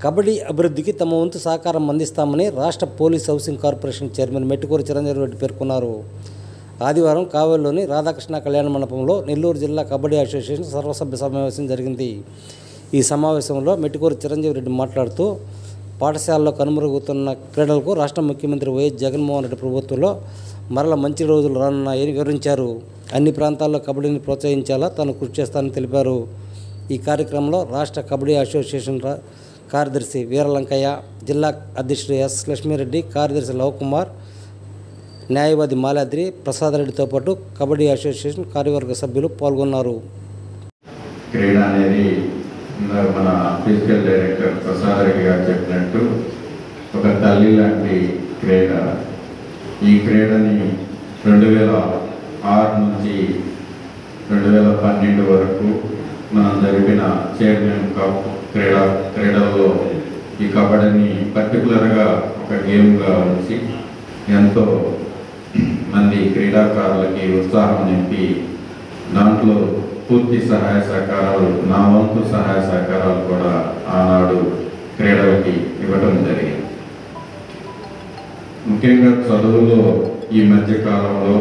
కబడ్డీ అభివృద్ధికి తమ వంతు సహకారం అందిస్తామని రాష్ట్ర police housing corporation chairman Mettukuri Chiranjeevi Reddy పేర్కొన్నారు ఆదివారం కావేరిలోని రాధాకృష్ణ కళ్యాణ మండపంలో నెల్లూరు జిల్లా కబడ్డీ అసోసియేషన్ సర్వసభ్య సమావేశం జరిగింది ఈ సమావేశంలో మెట్టుకూరి చిరంజీవి రెడ్డి మాట్లాడుతూ పాఠశాలలో కనుమరుగుతున్న క్రీడలకు రాష్ట్ర ముఖ్యమంత్రి వైఎస్ జగన్మోహన్ రెడ్డి ప్రభుత్వంలో మరల మంచి రోజులు రానున్నాయని వివరించారు అన్ని ప్రాంతాల్లో కబడ్డీని ప్రోత్సహించేలా తాను కృషి చేస్తానని తెలిపారు ఈ కార్యక్రమంలో రాష్ట్ర కబడ్డీ అసోసియేషన్ రా- కార్యదర్శి వీరలంకయ్య జిల్లా అధ్యక్షుడు ఎస్ లక్ష్మీరెడ్డి కార్యదర్శి లవకుమార్ న్యాయవాది మాలాద్రి ప్రసాదరెడ్డితో పాటు కబడ్డీ అసోసియేషన్ కార్యవర్గ సభ్యులు పాల్గొన్నారు క్రీడ అనేది ఇందాక మన ఫిజికల్ డైరెక్టర్ ప్రసాద్ రెడ్డి గారు చెప్పినట్టు ఒక తల్లి లాంటి క్రీడ ఈ క్రీడని రెండు వేల ఆరు నుంచి రెండు వేల పన్నెండు వరకు మనం జరిపిన చైర్మన్ కప్ క్రీడ క్రీడల్లో ఈ కబడ్డీని పర్టికులర్గా ఒక గేమ్గా ఉంచి ఎంతో మంది క్రీడాకారులకి ఉత్సాహం నింపి దాంట్లో పూర్తి సహాయ సహకారాలు నా వంతు సహాయ సహకారాలు కూడా ఆనాడు క్రీడలకి ఇవ్వడం జరిగింది ముఖ్యంగా చదువులో ఈ మధ్య కాలంలో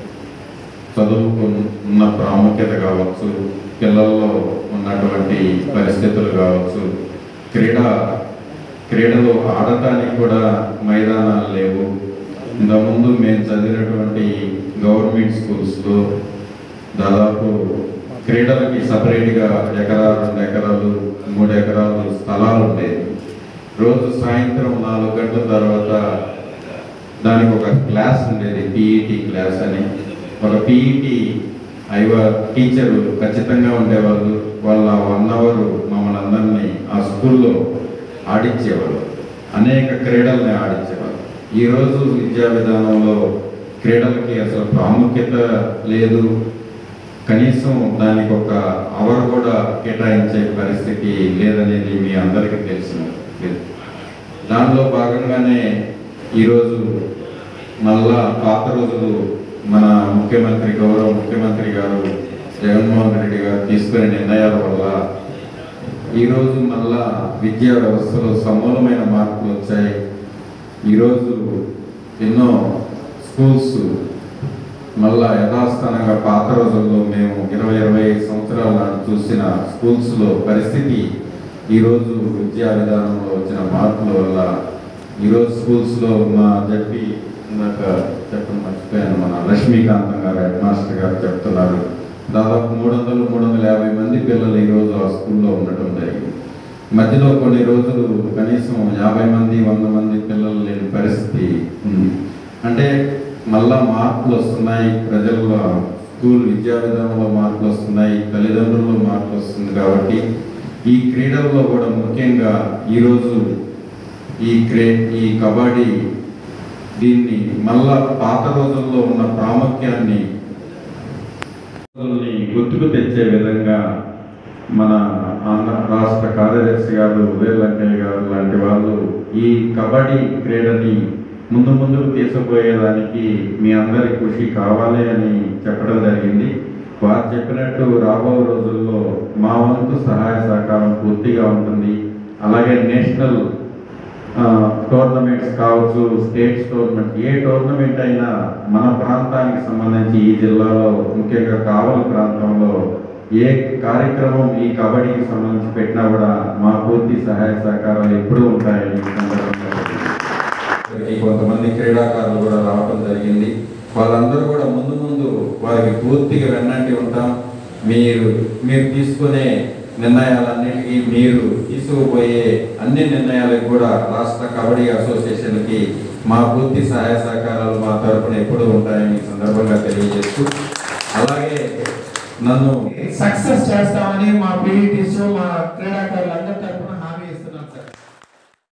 చదువుకున్న ప్రాముఖ్యత కావచ్చు పిల్లల్లో ఉన్నటువంటి పరిస్థితులు కావచ్చు క్రీడ క్రీడలు ఆడటానికి కూడా మైదానాలు లేవు ఇంతకుముందు మేము చదివినటువంటి గవర్నమెంట్ స్కూల్స్లో దాదాపు క్రీడలకి సపరేట్గా ఎకరా రెండు ఎకరాలు మూడు ఎకరాలు స్థలాలు ఉండేవి రోజు సాయంత్రం నాలుగు గంటల తర్వాత దానికి ఒక క్లాస్ ఉండేది పీఈటీ క్లాస్ అని ఒక పీఈటీ ఐవా టీచరు ఖచ్చితంగా ఉండేవాళ్ళు వాళ్ళ వన్ అవర్ మమ్మల్ని అందరినీ ఆ స్కూల్లో ఆడించేవాళ్ళు అనేక క్రీడల్ని ఆడించేవాళ్ళు ఈరోజు విద్యా విధానంలో క్రీడలకి అసలు ప్రాముఖ్యత లేదు కనీసం దానికి ఒక అవర్ కూడా కేటాయించే పరిస్థితి లేదనేది మీ అందరికీ తెలిసిన దానిలో భాగంగానే ఈరోజు మళ్ళా పాత రోజులు మన ముఖ్యమంత్రి గౌరవ ముఖ్యమంత్రి గారు జగన్మోహన్ రెడ్డి గారు తీసుకునే నిర్ణయాల వల్ల ఈరోజు మళ్ళా విద్యా వ్యవస్థలో సమూలమైన మార్పులు వచ్చాయి ఈరోజు ఎన్నో స్కూల్స్ మళ్ళా యథాస్థానంగా పాత రోజుల్లో మేము ఇరవై ఇరవై ఐదు సంవత్సరాల నాటి చూసిన స్కూల్స్లో పరిస్థితి ఈరోజు విద్యా విధానంలో వచ్చిన మార్పుల వల్ల ఈరోజు స్కూల్స్లో మా జడ్పి ఇందాక చెప్పడం మర్చిపోయాను మన లక్ష్మీకాంతం గారు హెడ్ మాస్టర్ గారు చెప్తున్నారు దాదాపు మూడు వందలు మూడు వందల యాభై మంది పిల్లలు ఈరోజు ఆ స్కూల్లో ఉండటం జరిగింది మధ్యలో కొన్ని రోజులు కనీసం యాభై మంది వంద మంది పిల్లలు లేని పరిస్థితి ఉంది అంటే మళ్ళా మార్పులు వస్తున్నాయి ప్రజల్లో స్కూల్ విద్యా విధానంలో మార్పులు వస్తున్నాయి తల్లిదండ్రుల్లో మార్పులు వస్తుంది కాబట్టి ఈ క్రీడల్లో కూడా ముఖ్యంగా ఈరోజు ఈ క్రే ఈ కబడ్డీ దీన్ని మళ్ళా పాత రోజుల్లో ఉన్న ప్రాముఖ్యాన్ని రోజుల్ని గుర్తుకు తెచ్చే విధంగా మన ఆంధ్ర రాష్ట్ర కార్యదర్శి గారు ఉదయ వెంకయ్య గారు లాంటి వాళ్ళు ఈ కబడ్డీ క్రీడని ముందు ముందుకు తీసుకుపోయేదానికి మీ అందరి కృషి కావాలి అని చెప్పడం జరిగింది వారు చెప్పినట్టు రాబో రోజుల్లో మా వంతు సహాయ సహకారం పూర్తిగా ఉంటుంది అలాగే నేషనల్ టోర్నమెంట్స్ కావచ్చు స్టేట్స్ టోర్నమెంట్ ఏ టోర్నమెంట్ అయినా మన ప్రాంతానికి సంబంధించి ఈ జిల్లాలో ముఖ్యంగా కావలి ప్రాంతంలో ఏ కార్యక్రమం ఈ కబడ్డీకి సంబంధించి పెట్టినా కూడా మా పూర్తి సహాయ సహకారాలు ఎప్పుడూ ఉంటాయని ఈ సందర్భంగా ఇక్కడికి కొంతమంది క్రీడాకారులు కూడా రావడం జరిగింది వాళ్ళందరూ కూడా ముందు ముందు వారికి పూర్తిగా వెన్నంటి ఉంటాం మీరు మీరు తీసుకునే నిర్ణయాలన్నిటికీ మీరు తీసుకుపోయే అన్ని నిర్ణయాలకు కూడా రాష్ట్ర కబడ్డీ అసోసియేషన్కి మా పూర్తి సహాయ సహకారాలు మా తరపున ఎప్పుడూ ఉంటాయని ఈ సందర్భంగా తెలియజేస్తూ అలాగే నన్ను సక్సెస్ చేస్తామని మా పీఈటీస్ మా క్రీడాకారులందరితో